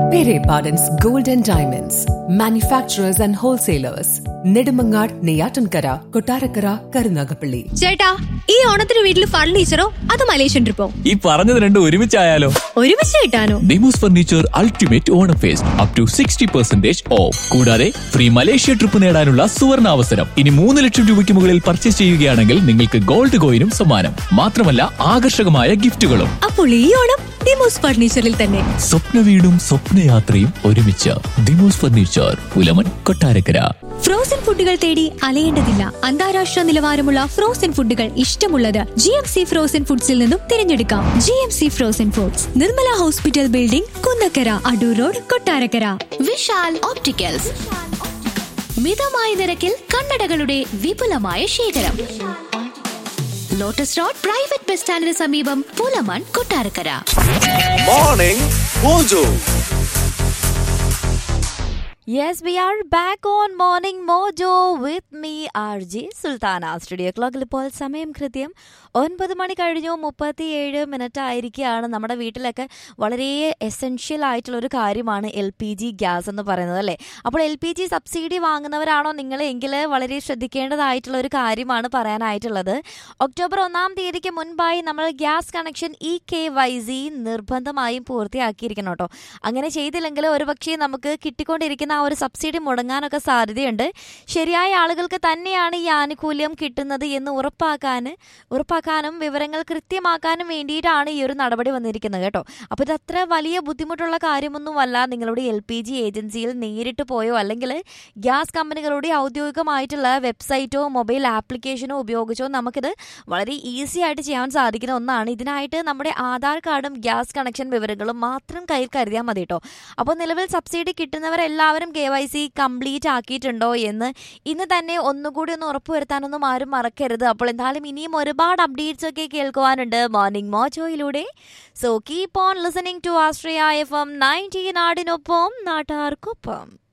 Pere Pardon's Gold and Diamonds, manufacturers and wholesalers, Nedumangad, Neyatankara, Kotarakara, Karunagapalli. ചേട്ടാ ഈ ഓണത്തിന് വീട്ടിൽ ഫർണിച്ചറോ അത് മലേഷ്യൻ ട്രിപ്പോ ഈ പറഞ്ഞത് രണ്ടും ഒരുമിച്ചായാലോ ഒരുമിച്ച് കിട്ടാനോ Dimos furniture ultimate Onam fest up to sixty percentage off കൂടാതെ ഫ്രീ മലേഷ്യ ട്രിപ്പ് നേടാനുള്ള സുവർണ അവസരം ഇനി മൂന്ന് ലക്ഷം രൂപയ്ക്ക് മുകളിൽ പർച്ചേസ് ചെയ്യുകയാണെങ്കിൽ നിങ്ങൾക്ക് ഗോൾഡ് കോയിനും സമ്മാനം മാത്രമല്ല ആകർഷകമായ ഗിഫ്റ്റുകളും അപ്പോൾ ഈ ഓണം ഡിമോസ് ഫർണിച്ചറിൽ തന്നെ സ്വപ്ന വീടും സ്വപ്നയാത്രയും ഒരുമിച്ച് ദിമോസ് ഫർണിച്ചർ പുലമൻ കൊട്ടാരക്കര ഫ്രോസൺ ഫുഡുകൾ തേടി അലയേണ്ടതില്ല അന്താരാഷ്ട്ര നിലവാരമുള്ള ഫ്രോസൺ ഫുഡുകൾ ഇഷ്ടമുള്ളത് ജി എം സി ഫ്രോസൺ ഫുഡ്സിൽ നിന്നും തിരഞ്ഞെടുക്കാം G M C frozen foods Nirmala hospital building Kunnakkara Adoor road Kottarakkara Vishal opticals മിതമായ നിരക്കിൽ കണ്ണടകളുടെ വിപുലമായ ശേഖരം ലോട്ടസ് റോഡ് പ്രൈവറ്റ് ബസ് സ്റ്റാൻഡിന് സമീപം Pulamon Kottarakkara Morning Mojo. Yes, we are back on Morning Mojo with me, RJ Sultana studio ക്ലോക്കിൽ ഇപ്പോൾ സമയം കൃത്യം ഒൻപത് മണി കഴിഞ്ഞു മുപ്പത്തിയേഴ് മിനിറ്റ് ആയിരിക്കുകയാണ് നമ്മുടെ വീട്ടിലൊക്കെ വളരെ എസെൻഷ്യൽ ആയിട്ടുള്ള ഒരു കാര്യമാണ് എൽ പി ജി ഗ്യാസ് എന്ന് പറയുന്നത് അല്ലേ അപ്പോൾ എൽ പി ജി സബ്സിഡി വാങ്ങുന്നവരാണോ നിങ്ങൾ എങ്കിൽ വളരെ ശ്രദ്ധിക്കേണ്ടതായിട്ടുള്ള ഒരു കാര്യമാണ് പറയാനായിട്ടുള്ളത് ഒക്ടോബർ ഒന്നാം തീയതിക്ക് മുൻപായി നമ്മൾ gas connection E K Y C നിർബന്ധമായും പൂർത്തിയാക്കിയിരിക്കണം കേട്ടോ അങ്ങനെ ചെയ്തില്ലെങ്കിൽ ഒരുപക്ഷെ നമുക്ക് കിട്ടിക്കൊണ്ടിരിക്കുന്ന ആ ഒരു സബ്സിഡി മുടങ്ങാനൊക്കെ സാധ്യതയുണ്ട് ശരിയായ ആളുകൾക്ക് തന്നെയാണ് ഈ ആനുകൂല്യം കിട്ടുന്നത് എന്ന് ഉറപ്പാക്കാൻ ഉറപ്പാക്കാനും വിവരങ്ങൾ കൃത്യമാക്കാനും വേണ്ടിയിട്ടാണ് ഈ ഒരു നടപടി വന്നിരിക്കുന്നത് കേട്ടോ അപ്പോൾ ഇത് അത്ര വലിയ ബുദ്ധിമുട്ടുള്ള കാര്യമൊന്നുമല്ല നിങ്ങളുടെ എൽ പി ജി ഏജൻസിയിൽ നേരിട്ട് പോയോ അല്ലെങ്കിൽ ഗ്യാസ് കമ്പനികളുടെ ഔദ്യോഗികമായിട്ടുള്ള വെബ്സൈറ്റോ മൊബൈൽ ആപ്ലിക്കേഷനോ ഉപയോഗിച്ചോ നമുക്കിത് വളരെ ഈസി ആയിട്ട് ചെയ്യാൻ സാധിക്കുന്ന ഒന്നാണ് ഇതിനായിട്ട് നമ്മുടെ ആധാർ കാർഡും ഗ്യാസ് കണക്ഷൻ വിവരങ്ങളും മാത്രം കയ്യിൽ കരുതിയാൽ മതി കേട്ടോ അപ്പോൾ നിലവിൽ സബ്സിഡി കിട്ടുന്നവരെല്ലാവരും കെ വൈ സി കംപ്ലീറ്റ് ആക്കിയിട്ടുണ്ടോ എന്ന് ഇന്ന് തന്നെ ഒന്നുകൂടി ഒന്ന് ഉറപ്പുവരുത്താനൊന്നും ആരും മറക്കരുത് അപ്പോൾ എന്തായാലും ഇനിയും ഒരുപാട് അപ്ഡേറ്റ്സ് ഒക്കെ കേൾക്കുവാനുണ്ട് മോർണിംഗ് മോജോയിലൂടെ so keep on listening to Astria F M nineteen നാടിനൊപ്പം നാട്ടാർക്കൊപ്പം